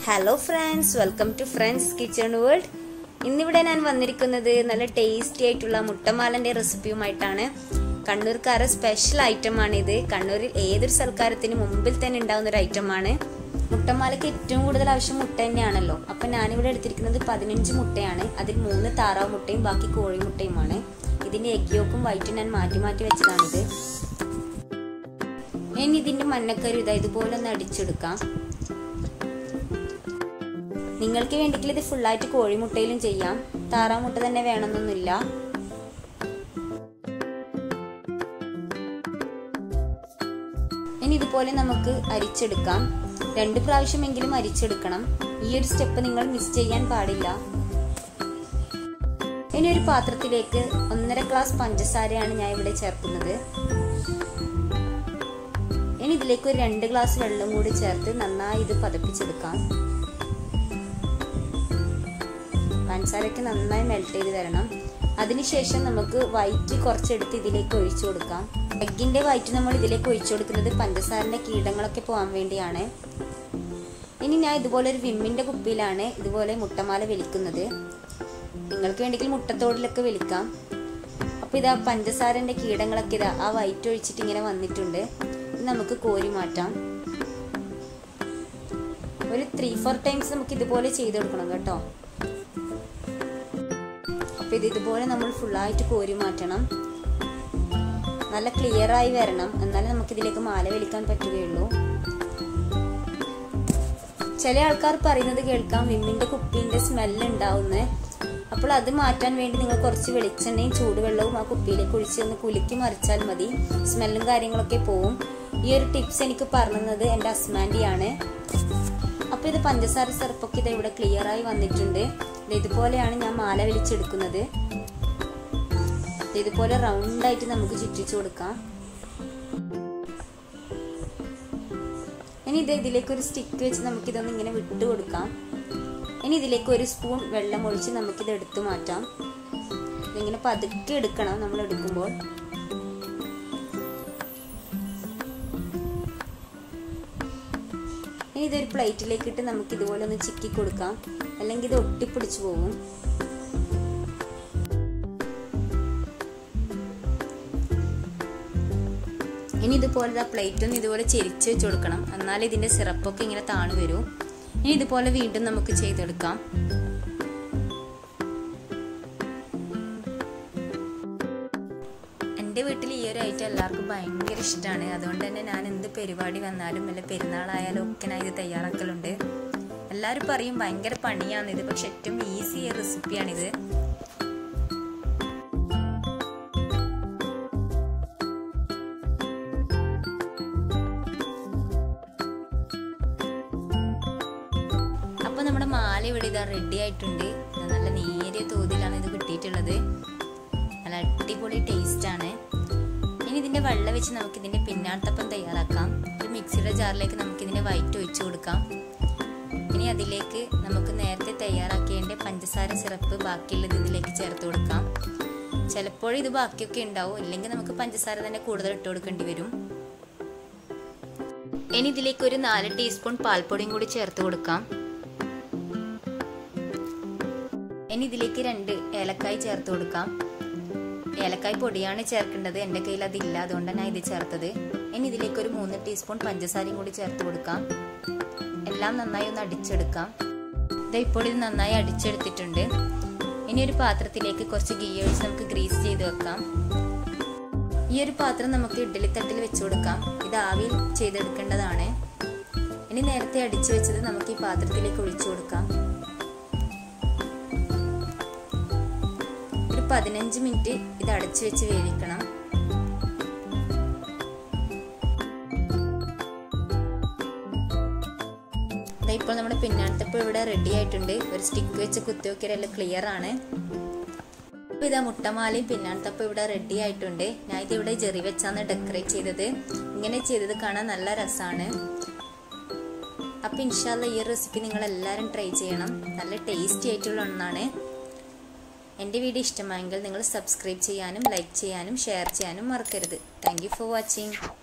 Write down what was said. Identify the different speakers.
Speaker 1: hello friends welcome to friends kitchen world ഇന്നിവിടെ ഞാൻ വന്നിരിക്കുന്നത് നല്ല ടേസ്റ്റി ആയിട്ടുള്ള മുട്ടമാലന്റെ റെസിപ്പിയുമായിട്ടാണ് കണ്ണൂർക്കാരെ സ്പെഷ്യൽ ഐറ്റമാണ് ഇത് കണ്ണൂരിൽ ഏതൊരു സൽക്കാരത്തിന് മുമ്പിൽ തന്നെ ഉണ്ടാവുന്ന ഒരു ഐറ്റമാണ് മുട്ടമാലയ്ക്ക് ഏറ്റവും കൂടുതൽ ആവശ്യം മുട്ട തന്നെയാണല്ലോ അപ്പൊ ഞാനിവിടെ എടുത്തിരിക്കുന്നത് പതിനഞ്ച് മുട്ടയാണ് അതിൽ മൂന്ന് താറാവ് മുട്ടയും ബാക്കി കോഴിമുട്ടയുമാണ് ഇതിന്റെ എഗ് യോക്കും വൈറ്റും ഞാൻ മാറ്റി മാറ്റി വെച്ചതാണിത് ഇനി ഇതിന്റെ മഞ്ഞക്കരു ഇതാ ഇതുപോലെ ഒന്ന് അടിച്ചെടുക്കാം നിങ്ങൾക്ക് വേണ്ടിയെങ്കിൽ ഇത് ഫുള്ളായിട്ട് കോഴിമുട്ടയിലും ചെയ്യാം താറാമുട്ട തന്നെ വേണമെന്നൊന്നുമില്ല ഇനി ഇതുപോലെ നമുക്ക് അരിച്ചെടുക്കാം രണ്ട് പ്രാവശ്യമെങ്കിലും അരിച്ചെടുക്കണം ഈ ഒരു സ്റ്റെപ്പ് നിങ്ങൾ മിസ് ചെയ്യാൻ പാടില്ല ഇനി ഒരു പാത്രത്തിലേക്ക് ഒന്നര ഗ്ലാസ് പഞ്ചസാരയാണ് ഞാൻ ഇവിടെ ചേർക്കുന്നത് ഇനി ഇതിലേക്ക് ഒരു രണ്ട് ഗ്ലാസ് വെള്ളം കൂടി ചേർത്ത് നന്നായി ഇത് പതപ്പിച്ചെടുക്കാം പഞ്ചസാരയ്ക്ക് നന്നായി മെൽറ്റ് ചെയ്ത് വരണം അതിനുശേഷം നമുക്ക് വൈറ്റ് കുറച്ചെടുത്ത് ഇതിലേക്ക് ഒഴിച്ചു കൊടുക്കാം എഗ്ഗിന്റെ വൈറ്റ് നമ്മൾ ഇതിലേക്ക് ഒഴിച്ചു കൊടുക്കുന്നത് പഞ്ചസാരന്റെ കീടങ്ങളൊക്കെ പോകാൻ വേണ്ടിയാണ് ഇനി ഞാൻ ഇതുപോലെ ഒരു വിമ്മിന്റെ കുപ്പിയിലാണ് ഇതുപോലെ മുട്ടമാല വലിക്കുന്നത് നിങ്ങൾക്ക് വേണ്ടെങ്കിൽ മുട്ടത്തോടിലൊക്കെ വലിക്കാം അപ്പൊ ഇതാ പഞ്ചസാരന്റെ കീടങ്ങളൊക്കെ ഇതാ ആ വൈറ്റ് ഒഴിച്ചിട്ട് ഇങ്ങനെ വന്നിട്ടുണ്ട് നമുക്ക് കോരി മാറ്റാം ഒരു ത്രീ ഫോർ ടൈംസ് നമുക്ക് ഇതുപോലെ ചെയ്ത് കൊടുക്കണം കേട്ടോ അപ്പൊ ഇത് ഇതുപോലെ നമ്മൾ ഫുള്ളായിട്ട് കോരി മാറ്റണം നല്ല ക്ലിയർ ആയി വരണം എന്നാലേ നമുക്ക് ഇതിലേക്ക് മാല വലിക്കാൻ പറ്റുകയുള്ളൂ ചില ആൾക്കാർ പറയുന്നത് കേൾക്കാം വിമ്മിന്റെ കുപ്പിന്റെ സ്മെല്ല് ഉണ്ടാവുന്നേ അപ്പോൾ അത് മാറ്റാൻ വേണ്ടി നിങ്ങൾ കുറച്ച് വെളിച്ചെണ്ണയും ചൂടുവെള്ളവും ആ കുപ്പിയിലേക്ക് ഒഴിച്ച് ഒന്ന് കുലുക്കി മറിച്ചാൽ മതി സ്മെല്ലും കാര്യങ്ങളൊക്കെ പോവും ഈ ഒരു ടിപ്സ് എനിക്ക് പറഞ്ഞത് എൻ്റെ അസ്മാൻഡിയാണ് അപ്പൊ ഇത് പഞ്ചസാര സിറപ്പൊക്കെ ഇത് ഇവിടെ ക്ലിയർ ആയി വന്നിട്ടുണ്ട് ഇതുപോലെയാണ് ഞാൻ മാല വലിച്ചെടുക്കുന്നത് ഇതുപോലെ റൗണ്ട് ആയിട്ട് നമുക്ക് ചുറ്റിച്ചു കൊടുക്കാം ഇനി ഇത് ഇതിലേക്ക് ഒരു സ്റ്റിക്ക് വെച്ച് നമുക്ക് ഇതൊന്ന് ഇങ്ങനെ വിട്ടു കൊടുക്കാം ഇനി ഇതിലേക്ക് ഒരു സ്പൂൺ വെള്ളം ഒഴിച്ച് നമുക്കിത് എടുത്തു മാറ്റാം ഇതിങ്ങനെ പതുക്കെ എടുക്കണം നമ്മൾ എടുക്കുമ്പോൾ ഇനി ഇതൊരു പ്ലേറ്റിലേക്ക് ഇട്ട് നമുക്ക് ഇതുപോലെ ഒന്ന് ചിക്കി കൊടുക്കാം അല്ലെങ്കിൽ ഇത് ഒട്ടിപ്പിടിച്ചു പോകും ഇനി ഇതുപോലെ പ്ലേറ്റ് ഒന്ന് ഇതുപോലെ ചെരിച്ച് വെച്ച് കൊടുക്കണം എന്നാൽ ഇതിന്റെ സിറപ്പൊക്കെ ഇങ്ങനെ താണു വരും ഇനി ഇതുപോലെ വീണ്ടും നമുക്ക് ചെയ്തെടുക്കാം എൻ്റെ വീട്ടിൽ ഈ ഒരു ഐറ്റം എല്ലാവർക്കും ഭയങ്കര ഇഷ്ടമാണ് അതുകൊണ്ട് തന്നെ ഞാൻ എന്ത് പരിപാടി വന്നാലും വല്ല പെരുന്നാളായാലും ഒക്കെ ഞാൻ ഇത് തയ്യാറാക്കലുണ്ട് എല്ലാവരും പറയും ഭയങ്കര പണിയാണ് ഇത് പക്ഷെ ഏറ്റവും ഈസി റെസിപ്പിയാണിത് അപ്പൊ നമ്മുടെ മാല ഇവിടെ ഇതാ റെഡി ആയിട്ടുണ്ട് നല്ല നേരിയ തോതിലാണ് ഇത് കിട്ടിയിട്ടുള്ളത് നല്ല അടിപൊളി ടേസ്റ്റ് ആണ് ഇനി ഇതിന്റെ വെള്ളം വെച്ച് നമുക്ക് ഇതിന്റെ പിന്നാട്ടപ്പം തയ്യാറാക്കാം ഒരു മിക്സിയുടെ ജാറിലേക്ക് നമുക്ക് ഇതിന്റെ വൈറ്റ് ഒഴിച്ചു കൊടുക്കാം ഇനി അതിലേക്ക് നമുക്ക് നേരത്തെ തയ്യാറാക്കിയതിന്റെ പഞ്ചസാര സിറപ്പ് ബാക്കിയുള്ളത് ഇതിലേക്ക് ചേർത്ത് കൊടുക്കാം ചിലപ്പോഴും ഇത് ബാക്കിയൊക്കെ ഉണ്ടാവും ഇല്ലെങ്കിൽ നമുക്ക് പഞ്ചസാര തന്നെ കൂടുതൽ ഇട്ട് കൊടുക്കേണ്ടി വരും ഇനി ഇതിലേക്ക് ഒരു നാല് ടീസ്പൂൺ പാൽപ്പൊടിയും കൂടി ചേർത്ത് കൊടുക്കാം ഇനി ഇതിലേക്ക് രണ്ട് ഏലക്കായ് ചേർത്ത് കൊടുക്കാം ഏലക്കായ് പൊടിയാണ് ചേർക്കേണ്ടത് എൻ്റെ കയ്യിൽ അതില്ല അതുകൊണ്ടാണ് ഞാൻ ഇത് ചേർത്തത് ഇനി ഇതിലേക്ക് ഒരു മൂന്ന് ടീസ്പൂൺ പഞ്ചസാരയും കൂടി ചേർത്ത് കൊടുക്കാം എല്ലാം നന്നായി ഒന്ന് അടിച്ചെടുക്കാം ഇത് ഇപ്പോൾ ഇത് നന്നായി അടിച്ചെടുത്തിട്ടുണ്ട് ഇനി ഒരു പാത്രത്തിലേക്ക് കുറച്ച് ഗീ ഒഴിച്ച് നമുക്ക് ഗ്രീസ് ചെയ്ത് വെക്കാം ഈ ഒരു പാത്രം നമുക്ക് ഇഡ്ഡലിത്തട്ടിൽ വെച്ചു കൊടുക്കാം ഇത് ആവിയിൽ ചെയ്തെടുക്കേണ്ടതാണ് ഇനി നേരത്തെ അടിച്ചു വെച്ചത് നമുക്ക് ഈ പാത്രത്തിലേക്ക് ഒഴിച്ചു കൊടുക്കാം ഒരു പതിനഞ്ച് മിനിറ്റ് ഇത് അടച്ചു വെച്ച് വേവിക്കണം ഇപ്പോൾ നമ്മുടെ പിന്നാട്ടപ്പം ഇവിടെ റെഡി ആയിട്ടുണ്ട് ഒരു സ്റ്റിക്ക് വെച്ച് കുത്തി നോക്കിയാൽ ക്ലിയർ ആണ് അപ്പോൾ ഇതാ മുട്ടമാലയും പിന്നാട്ടപ്പം ഇവിടെ റെഡി ആയിട്ടുണ്ട് ഞാൻ ഇത് ഇവിടെ ജെറി വെച്ചാണ് ഡെക്കറേറ്റ് ചെയ്തത് ഇങ്ങനെ ചെയ്തത് കാണാൻ നല്ല രസമാണ് അപ്പം ഇൻഷാല്ല ഈ റെസിപ്പി നിങ്ങൾ എല്ലാവരും ട്രൈ ചെയ്യണം നല്ല ടേസ്റ്റി ആയിട്ടുള്ള ഒന്നാണ് എൻ്റെ വീഡിയോ ഇഷ്ടമായെങ്കിൽ നിങ്ങൾ സബ്സ്ക്രൈബ് ചെയ്യാനും ലൈക്ക് ചെയ്യാനും ഷെയർ ചെയ്യാനും മറക്കരുത് താങ്ക് ഫോർ വാച്ചിങ്